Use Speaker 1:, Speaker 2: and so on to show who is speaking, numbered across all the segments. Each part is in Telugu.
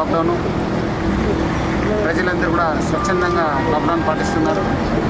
Speaker 1: లాక్డౌన్ ప్రజలందరూ కూడా స్వచ్ఛందంగా లాక్డౌన్ పాటిస్తున్నారు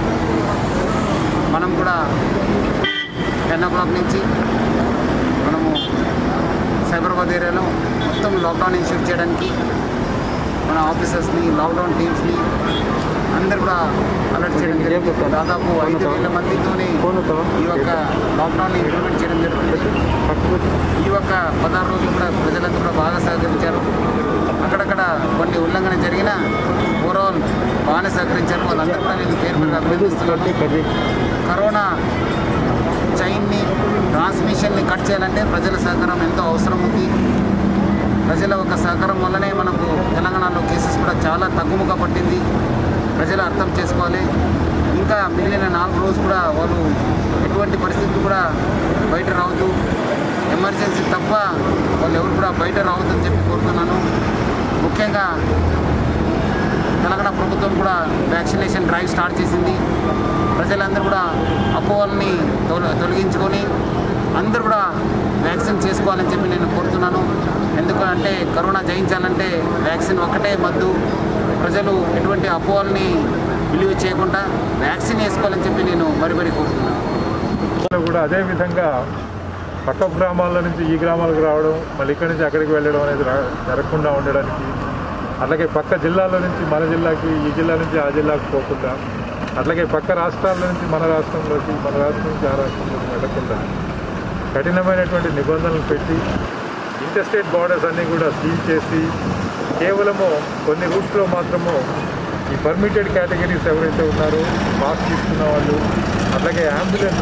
Speaker 1: మనం కూడా టెన్ ఓ క్లాక్ నుంచి మనము సైబరాబాద్ ఏరియాలో మొత్తం లాక్డౌన్ ఇష్యూ చేయడానికి మన ఆఫీసర్స్ని లాక్డౌన్ టీమ్స్ని అందరు కూడా అలర్ట్ చేయడం జరిగింది దాదాపు ఐదు వేల మందితోనే ఈ యొక్క లాక్డౌన్ ఇంప్లిమెంట్ చేయడం జరుగుతుంది ఈ యొక్క పదహారు రోజులు కూడా ప్రజలందరూ కూడా బాగా సహకరించారు అక్కడక్కడ కొన్ని ఉల్లంఘన జరిగిన ఓవరాల్ బాగానే సహకరించారు వాళ్ళందరూ కూడా నేను పేరు మీద అభినందిస్తున్నాను కరోనా చైన్ని ట్రాన్స్మిషన్ని కట్ చేయాలంటే ప్రజల సహకారం ఎంతో అవసరం ఉంది ప్రజల ఒక సహకారం వల్లనే మనకు తెలంగాణలో కేసెస్ కూడా చాలా తగ్గుముఖ పట్టింది ప్రజలు అర్థం చేసుకోవాలి ఇంకా మిగిలిన నాలుగు రోజులు కూడా వాళ్ళు ఎటువంటి పరిస్థితులు కూడా బయట రావద్దు ఎమర్జెన్సీ తప్ప వాళ్ళు ఎవరు కూడా బయట రావద్దని చెప్పి కోరుతున్నాను ముఖ్యంగా తెలంగాణ ప్రభుత్వం కూడా వ్యాక్సినేషన్ డ్రైవ్ స్టార్ట్ చేసింది ప్రజలందరూ కూడా అపోహల్ని తొల- తొలగించుకొని అందరూ కూడా వ్యాక్సిన్ చేసుకోవాలని చెప్పి నేను కోరుతున్నాను ఎందుకంటే కరోనా జయించాలంటే వ్యాక్సిన్ ఒక్కటే మద్దు ప్రజలు ఎటువంటి అపోహల్ని విలువ చేయకుండా వ్యాక్సిన్ వేసుకోవాలని చెప్పి నేను మరి మరి కోరుతున్నాను
Speaker 2: లో కూడా అదే విధంగా పక్క గ్రామాల నుంచి ఈ గ్రామాలకు రావడం మళ్ళీ ఇక్కడి నుంచి అక్కడికి వెళ్ళడం అనేది రా- జరగకుండా ఉండడానికి అట్లాగే పక్క జిల్లాల నుంచి మన జిల్లాకి ఈ జిల్లా నుంచి ఆ జిల్లాకు పోకుండా అట్లాగే పక్క రాష్ట్రాల నుంచి మన రాష్ట్రంలోకి మన రాష్ట్రం నుంచి ఆ రాష్ట్రంలోకి వెళ్ళకుండా కఠినమైనటువంటి నిబంధనలు పెట్టి ఇంటర్స్టేట్ బార్డర్స్ అన్నీ కూడా సీల్ చేసి కేవలము కొన్ని రూట్స్లో మాత్రము ఈ పర్మిటెడ్ కేటగిరీస్ ఎవరైతే ఉన్నారో మాస్క్ తీసుకున్న వాళ్ళు అట్లాగే అంబులెన్స్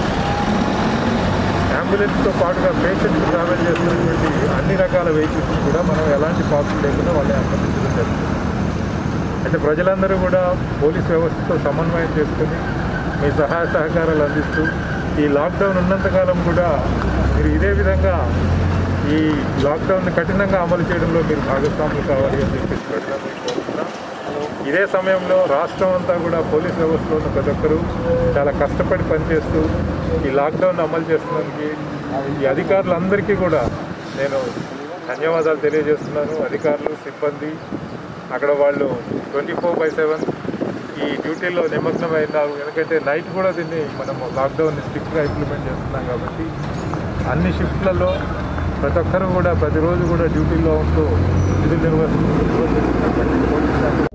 Speaker 2: అంబులెన్స్తో పాటుగా పేషెంట్ ట్రావెల్ చేస్తున్నటువంటి అన్ని రకాల వెహికల్స్ కూడా మనం ఎలాంటి పాసులు లేకుండా వాళ్ళని అనుమతించడం జరుగుతుంది అయితే ప్రజలందరూ కూడా పోలీస్ వ్యవస్థతో సమన్వయం చేసుకుని మీ సహాయ సహకారాలు అందిస్తూ ఈ లాక్డౌన్ ఉన్నంతకాలం కూడా మీరు ఇదే విధంగా ఈ లాక్డౌన్ని కఠినంగా అమలు చేయడంలో మీరు భాగస్వాములు కావాలి అని చెప్పేసి ప్రజలందరూ కోరుతున్నాం ఇదే సమయంలో రాష్ట్రం అంతా కూడా పోలీస్ వ్యవస్థలో ఉన్న ప్రతి ఒక్కరూ చాలా కష్టపడి పనిచేస్తూ ఈ లాక్డౌన్ అమలు చేస్తున్నందుకు ఈ అధికారులందరికీ కూడా నేను ధన్యవాదాలు తెలియజేస్తున్నాను అధికారులు సిబ్బంది అక్కడ వాళ్ళు ట్వంటీ ఫోర్ బై సెవెన్ ఈ డ్యూటీలో నిమగ్నం అయినారు ఎందుకంటే నైట్ కూడా దీన్ని మనము లాక్డౌన్ని స్ట్రిక్ట్గా ఇంప్లిమెంట్ చేస్తున్నాం కాబట్టి అన్ని షిఫ్ట్లలో ప్రతి ఒక్కరూ కూడా ప్రతిరోజు కూడా డ్యూటీలో ఉంటూ విధులు నిర్వహిస్తున్నటువంటి పోలీస్ శాఖ